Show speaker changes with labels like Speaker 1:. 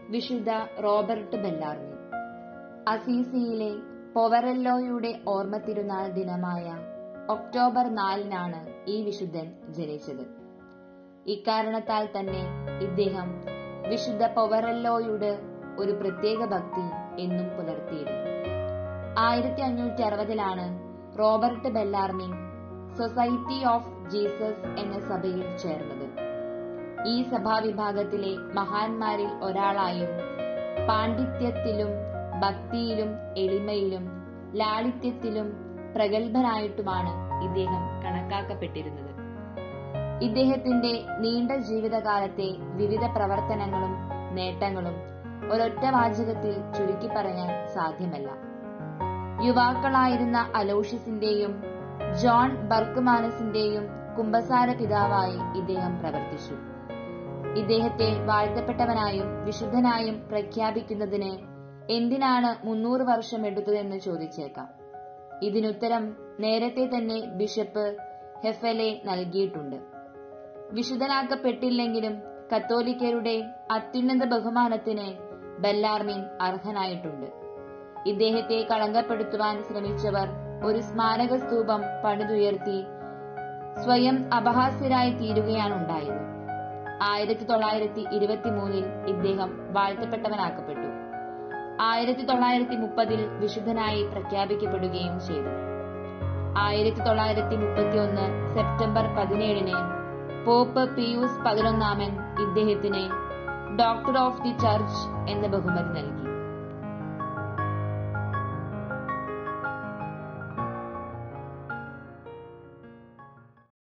Speaker 1: വിശുദ്ധ റോബർട്ട് ബെല്ലാർമി അസീസിയിലെ പൊവറെല്ലോയുടെ ഓർമ്മ തിരുനാൾ ദിനമായ ഒക്ടോബർ നാലിനാണ് ഈ വിശുദ്ധൻ ജനിച്ചത് ഇക്കാരണത്താൽ തന്നെ ഇദ്ദേഹം വിശുദ്ധ പൊവറെല്ലോയുടെ ഒരു പ്രത്യേക ഭക്തി എന്നും പുലർത്തിയിരുന്നു ആയിരത്തി അഞ്ഞൂറ്റി അറുപതിലാണ് Robert Bellarmine Society of Jesus എന്ന സഭയിൽ ചേർന്നത് ഈ സഭാവിഭാഗത്തിലെ മഹാന്മാരിൽ ഒരാളായും പാണ്ഡിത്യത്തിലും ഭക്തിയിലും എളിമയിലും ലാളിത്യത്തിലും പ്രഗത്ഭനായിട്ടുമാണ് ഇദ്ദേഹം കണക്കാക്കപ്പെട്ടിരുന്നത് ഇദ്ദേഹത്തിന്റെ നീണ്ട ജീവിതകാലത്തെ വിവിധ പ്രവർത്തനങ്ങളും നേട്ടങ്ങളും ഒരൊറ്റ വാചകത്തിൽ ചുരുക്കി പറയാൻ സാധ്യമല്ല യുവാക്കളായിരുന്ന അലോഷ്യസിന്റെയും ജോൺ ബർക്കുമാനസിന്റെയും കുംഭസാര പിതാവായി ഇദ്ദേഹം പ്രവർത്തിച്ചു ഇദ്ദേഹത്തെ വാഴ്ത്തപ്പെട്ടവനായും വിശുദ്ധനായും പ്രഖ്യാപിക്കുന്നതിന് എന്തിനാണ് മുന്നൂറ് വർഷം എടുത്തതെന്ന് ചോദിച്ചേക്കാം ഇതിനുത്തരം നേരത്തെ തന്നെ ബിഷപ്പ് ഹെഫലെ നൽകിയിട്ടുണ്ട് വിശുദ്ധനാക്കപ്പെട്ടില്ലെങ്കിലും കത്തോലിക്കരുടെ അത്യുന്നത ബഹുമാനത്തിന് ബെല്ലാർമിൻ അർഹനായിട്ടുണ്ട് ഇദ്ദേഹത്തെ കളങ്കപ്പെടുത്തുവാൻ ശ്രമിച്ചവർ ഒരു സ്മാരക സ്തൂപം പണിതുയർത്തി സ്വയം അപഹാസ്യരായി തീരുകയാണുണ്ടായത് ആയിരത്തി തൊള്ളായിരത്തി ഇരുപത്തി മൂന്നിൽ ഇദ്ദേഹം വാഴ്ത്തപ്പെട്ടവനാക്കപ്പെട്ടു ആയിരത്തി തൊള്ളായിരത്തി മുപ്പതിൽ വിശുദ്ധനായി പ്രഖ്യാപിക്കപ്പെടുകയും ചെയ്തു ആയിരത്തി തൊള്ളായിരത്തി മുപ്പത്തി ഒന്ന് സെപ്റ്റംബർ പതിനേഴിന് പോപ്പ് പിയൂസ് പതിനൊന്നാമൻ ഇദ്ദേഹത്തിന് ഡോക്ടർ ഓഫ് ദി ചർച്ച് എന്ന ബഹുമതി നൽകി